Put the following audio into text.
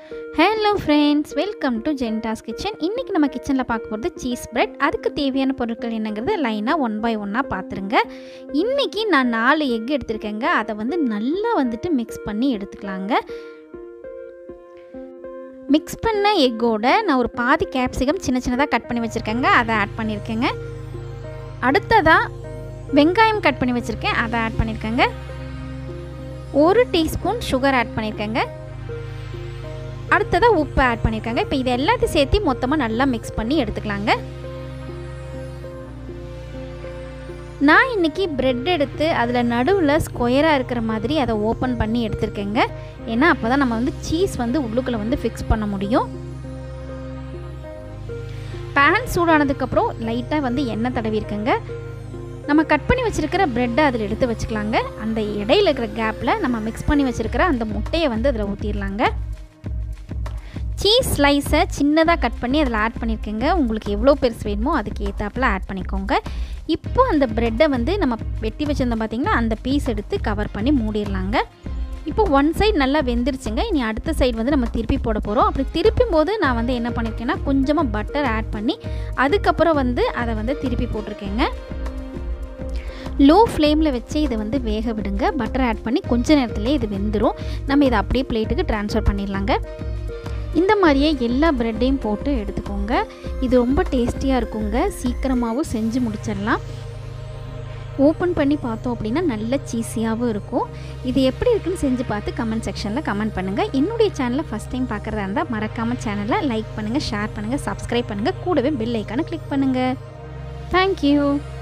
hello friends welcome to ஜென்டாஸ் kitchen இன்றைக்கி நம்ம கிச்சனில் பார்க்க போகிறது சீஸ் பிரெட் அதுக்கு தேவையான பொருட்கள் என்னங்கிறது லைனாக ஒன் பை ஒன்னாக பார்த்துருங்க இன்றைக்கி நான் நாலு எக் எடுத்திருக்கேங்க அதை வந்து நல்லா வந்துட்டு மிக்ஸ் பண்ணி எடுத்துக்கலாங்க மிக்ஸ் பண்ண எக்கோட நான் ஒரு பாதி கேப்சிகம் சின்ன சின்னதாக கட் பண்ணி வச்சுருக்கேங்க அதை ஆட் பண்ணியிருக்கேங்க அடுத்ததாக வெங்காயம் கட் பண்ணி வச்சுருக்கேன் அதை ஆட் பண்ணியிருக்கேங்க ஒரு டீஸ்பூன் சுகர் ஆட் பண்ணியிருக்கேங்க அடுத்ததாக உப்பு ஆட் பண்ணியிருக்காங்க இப்போ இது எல்லாத்தையும் சேர்த்து மொத்தமாக நல்லா மிக்ஸ் பண்ணி எடுத்துக்கலாங்க நான் இன்றைக்கி ப்ரெட் எடுத்து அதில் நடுவில் ஸ்கொயராக இருக்கிற மாதிரி அதை ஓப்பன் பண்ணி எடுத்திருக்கேங்க ஏன்னா அப்போ தான் நம்ம வந்து சீஸ் வந்து உள்ளுக்குள்ளே வந்து ஃபிக்ஸ் பண்ண முடியும் பேன் சூடானதுக்கப்புறம் லைட்டாக வந்து எண்ணெய் தடவிருக்கேங்க நம்ம கட் பண்ணி வச்சுருக்கிற ப்ரெட்டை அதில் எடுத்து வச்சுக்கலாங்க அந்த இடையில இருக்கிற கேப்பில் நம்ம மிக்ஸ் பண்ணி வச்சுருக்கிற அந்த முட்டையை வந்து அதில் ஊற்றிடலாங்க சீஸ் ஸ்லைஸை சின்னதாக கட் பண்ணி அதில் ஆட் பண்ணியிருக்கேங்க உங்களுக்கு எவ்வளோ பெருசு வேணுமோ அதுக்கு ஏற்றாப்பில் ஆட் பண்ணிக்கோங்க இப்போ அந்த ப்ரெட்டை வந்து நம்ம வெட்டி வச்சுருந்தோம் பார்த்திங்களா அந்த பீஸ் எடுத்து கவர் பண்ணி மூடிடலாங்க இப்போ ஒன் சைடு நல்லா வெந்துருச்சுங்க இனி அடுத்த சைடு வந்து நம்ம திருப்பி போட போகிறோம் அப்படி திருப்பும் போது நான் வந்து என்ன பண்ணியிருக்கேன்னா கொஞ்சமாக பட்டர் ஆட் பண்ணி அதுக்கப்புறம் வந்து அதை வந்து திருப்பி போட்டிருக்கேங்க லோ ஃப்ளேமில் வச்சு இதை வந்து வேக விடுங்க பட்டர் ஆட் பண்ணி கொஞ்ச நேரத்துலேயே இது வெந்துடும் நம்ம இதை அப்படியே பிளேட்டுக்கு ட்ரான்ஸ்ஃபர் பண்ணிடலாங்க இந்த மாதிரியே எல்லா ப்ரெட்டையும் போட்டு எடுத்துக்கோங்க இது ரொம்ப டேஸ்டியாக இருக்குங்க சீக்கிரமாகவும் செஞ்சு முடிச்சிடலாம் ஓப்பன் பண்ணி பார்த்தோம் அப்படின்னா நல்ல சீஸியாகவும் இருக்கும் இது எப்படி இருக்குன்னு செஞ்சு பார்த்து கமெண்ட் செக்ஷனில் கமெண்ட் பண்ணுங்கள் என்னுடைய சேனலை ஃபஸ்ட் டைம் பார்க்குறதா இருந்தால் மறக்காமல் சேனலை லைக் பண்ணுங்கள் ஷேர் பண்ணுங்கள் சப்ஸ்கிரைப் பண்ணுங்கள் கூடவே பெல் ஐக்கானை கிளிக் பண்ணுங்கள் தேங்க்யூ